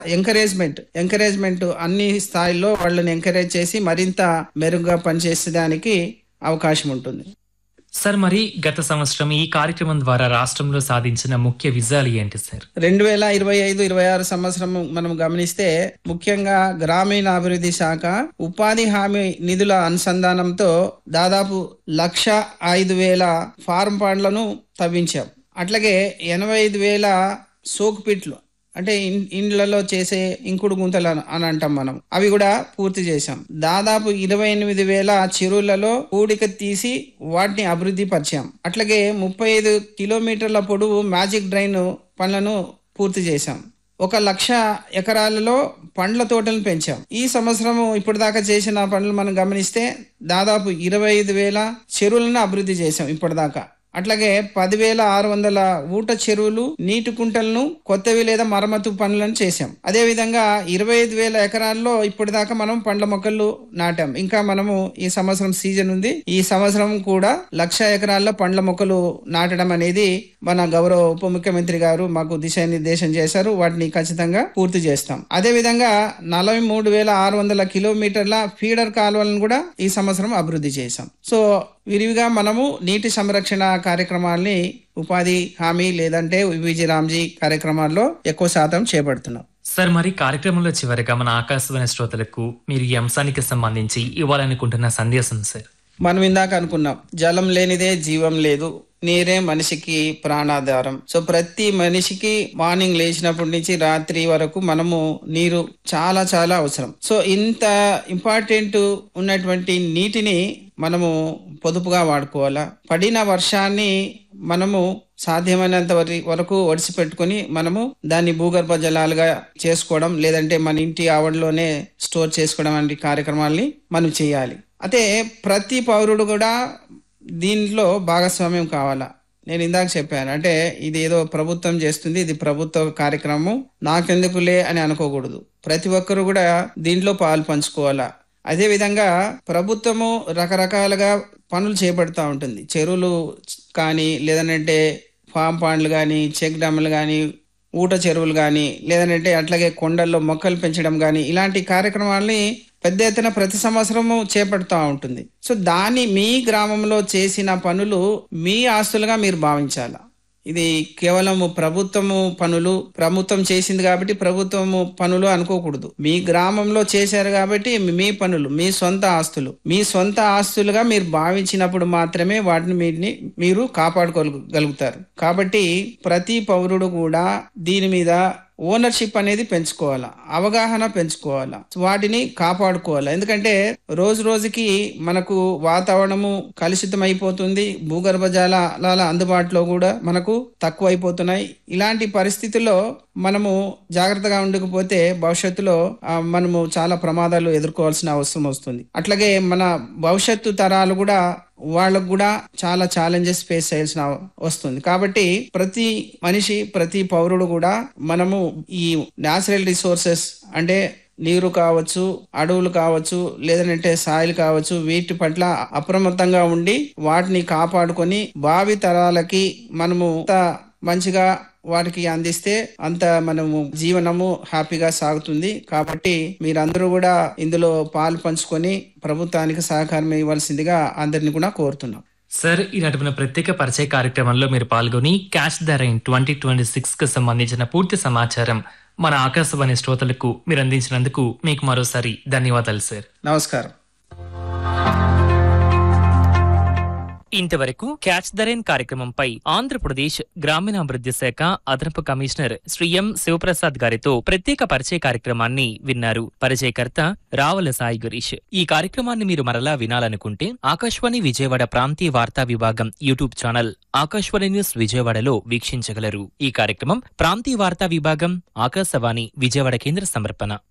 encouragement encouragement అన్ని స్థాయిల్లో వాళ్ళని ఎంకరేజ్ చేసి మరింత మెరుగ్గా పనిచేసేదానికి అవకాశం ఉంటుంది సార్ మరి గత సంవత్సరం ఈ కార్యక్రమం ద్వారా రాష్ట్రంలో సాధించిన ముఖ్య విజయాలు ఏంటి సార్ రెండు వేల ఇరవై ఐదు ఇరవై ఆరు సంవత్సరం మనం గమనిస్తే ముఖ్యంగా గ్రామీణ అభివృద్ధి శాఖ ఉపాధి హామీ నిధుల అనుసంధానంతో దాదాపు లక్ష ఐదు వేల ఫార్మ్ పండ్లను తవ్వించాం అట్లాగే ఎనభై ఐదు వేల సోకు పిట్లు అంటే ఇన్- ఇండ్లలో చేసే ఇంకుడు గుంతలు అని- అని అంటాం మనం అవి కూడా పూర్తి చేశాం దాదాపు ఇరవై ఎనిమిది వేల చెరువులలో కూడిక తీసి వాటిని అభివృద్ధి పరిచాం అట్లాగే ముప్పై ఐదు కిలోమీటర్ల పొడవు మ్యాజిక్ డ్రైన్ పనులను పూర్తి చేశాం ఒక లక్ష ఎకరాలలో పండ్ల తోటలను పెంచాం ఈ సంవత్సరం ఇప్పటిదాకా చేసిన పనులు మనం గమనిస్తే దాదాపు ఇరవై ఐదు వేల చెరువులను అభివృద్ధి చేశాం ఇప్పటిదాకా అట్లాగే పదివేల ఆరు వందల ఊట చెరువులు నీటి కుంటలను కొత్తవి లేదా మరమ్మతు పనులను చేశాం అదే విధంగా ఇరవై ఐదు వేల ఎకరాల్లో ఇప్పటిదాకా మనం పండ్ల మొక్కలు నాటాం ఇంకా మనము ఈ సంవత్సరం సీజన్ ఉంది ఈ సంవత్సరం కూడా లక్ష ఎకరాల్లో పండ్ల మొక్కలు నాటడం అనేది మన గౌరవ ఉప ముఖ్యమంత్రి గారు మాకు దిశానిర్దేశం చేశారు వాటిని ఖచ్చితంగా పూర్తి చేస్తాం అదే విధంగా నలభై మూడు వేల ఆరు వందల కిలోమీటర్ల ఫీడర్ కాలువలను కూడా ఈ సంవత్సరం అభివృద్ధి చేశాం సో విరివిగా మనము నీటి సంరక్షణ కార్యక్రమాల్ని ఉపాధి హామీ లేదంటే విజయ రామ్జీ కార్యక్రమాల్లో ఎక్కువ శాతం చేపడుతున్నాం సార్ మరి కార్యక్రమంలో చివరిగా మన ఆకాశవాణి శ్రోతలకు మీరు ఈ అంశానికి సంబంధించి ఇవ్వాలనుకుంటున్న సందేశం సార్ మనం ఇందాక అనుకున్నాం జలం లేనిదే జీవం లేదు నీరే మనిషికి ప్రాణాధారం సో ప్రతి మనిషికి మార్నింగ్ లేచినప్పటి నుంచి రాత్రి వరకు మనము నీరు చాలా చాలా అవసరం సో ఇంత ఇంపార్టెంట్ ఉన్నటువంటి నీటిని మనము పొదుపుగా వాడుకోవాలా పడిన వర్షాన్ని మనము సాధ్యమైనంత వరి- వరకు ఒడిసి పెట్టుకుని మనము దాన్ని భూగర్భ జలాలుగా చేసుకోవడం లేదంటే మన ఇంటి ఆవడలోనే స్టోర్ చేసుకోవడం వంటి కార్యక్రమాల్ని మనం చేయాలి అయితే ప్రతి పౌరుడు కూడా దీంట్లో భాగస్వామ్యం కావాలా నేను ఇందాక చెప్పాను అంటే ఇది ఏదో ప్రభుత్వం చేస్తుంది ఇది ప్రభుత్వ కార్యక్రమం నాకెందుకులే అని అనుకోకూడదు ప్రతి ఒక్కరు కూడా దీంట్లో పాలు పంచుకోవాలా అదే విధంగా ప్రభుత్వము రకరకాలుగా పనులు చేపడుతూ ఉంటుంది చెరువులు కానీ లేదనంటే ఫామ్ పాండ్లు కానీ చెక్ డ్యాములు కానీ ఊట చెరువులు కానీ లేదంటే అట్లాగే కొండల్లో మొక్కలు పెంచడం కానీ ఇలాంటి కార్యక్రమాల్ని పెద్ద ఎత్తున ప్రతి సంవత్సరము చేపడుతూ ఉంటుంది సో దాన్ని మీ గ్రామంలో చేసిన పనులు మీ ఆస్తులుగా మీరు భావించాల ఇది కేవలము ప్రభుత్వము పనులు ప్రభుత్వం చేసింది కాబట్టి ప్రభుత్వము పనులు అనుకోకూడదు మీ గ్రామంలో చేశారు కాబట్టి మీ పనులు మీ సొంత ఆస్తులు మీ సొంత ఆస్తులుగా మీరు భావించినప్పుడు మాత్రమే వాటిని మీరిని మీరు కాపాడుకోగలుగుతారు కాబట్టి ప్రతి పౌరుడు కూడా దీని మీద ఓనర్షిప్ అనేది పెంచుకోవాలా అవగాహన పెంచుకోవాలా వాటిని కాపాడుకోవాలా ఎందుకంటే రోజు రోజుకి మనకు వాతావరణము కలుషితం అయిపోతుంది భూగర్భ జలాల అందుబాటులో కూడా మనకు తక్కువ అయిపోతున్నాయి ఇలాంటి పరిస్థితుల్లో మనము జాగ్రత్తగా ఉండకపోతే భవిష్యత్తులో ఆ, మనము చాలా ప్రమాదాలు ఎదుర్కోవాల్సిన అవసరం వస్తుంది అట్లాగే మన భవిష్యత్తు తరాలు కూడా వాళ్ళకు కూడా చాలా ఛాలెంజెస్ ఫేస్ చేయాల్సిన వస్తుంది కాబట్టి ప్రతి మనిషి ప్రతి పౌరుడు కూడా మనము ఈ న్యాచురల్ రిసోర్సెస్ అంటే నీరు కావచ్చు అడవులు కావచ్చు లేదంటే సాయిల్ కావచ్చు వీటి పట్ల అప్రమత్తంగా ఉండి వాటిని కాపాడుకొని భావి తరాలకి మనము ఎంత మంచిగా వాటికి అందిస్తే అంత మనము జీవనము హ్యాపీగా సాగుతుంది కాబట్టి మీరందరూ కూడా ఇందులో పాలు పంచుకొని ప్రభుత్వానికి సహకారం ఇవ్వాల్సిందిగా అందరిని కూడా కోరుతున్నాం సార్ ఈ నడుపున ప్రత్యేక పరిచయ కార్యక్రమంలో మీరు పాల్గొని catch the rain twenty twenty six కు సంబంధించిన పూర్తి సమాచారం మన ఆకాశవాణి శ్రోతలకు మీరు అందించినందుకు మీకు మరోసారి ధన్యవాదాలు సార్ నమస్కారం ఇంతవరకు క్యాచ్ ద రైన్ కార్యక్రమంపై ఆంధ్రప్రదేశ్ గ్రామీణాభివృద్ధి శాఖ అదనపు కమిషనర్ శ్రీ ఎం శివప్రసాద్ గారితో ప్రత్యేక పరిచయ కార్యక్రమాన్ని విన్నారు పరిచయకర్త రావల సాయి గురీష్ ఈ కార్యక్రమాన్ని మీరు మరలా వినాలనుకుంటే ఆకాశవాణి విజయవాడ ప్రాంతీయ వార్తా విభాగం యూట్యూబ్ ఛానల్ ఆకాశవాణి న్యూస్ విజయవాడలో వీక్షించగలరు ఈ కార్యక్రమం ప్రాంతీయ వార్తా విభాగం ఆకాశవాణి విజయవాడ కేంద్ర సమర్పణ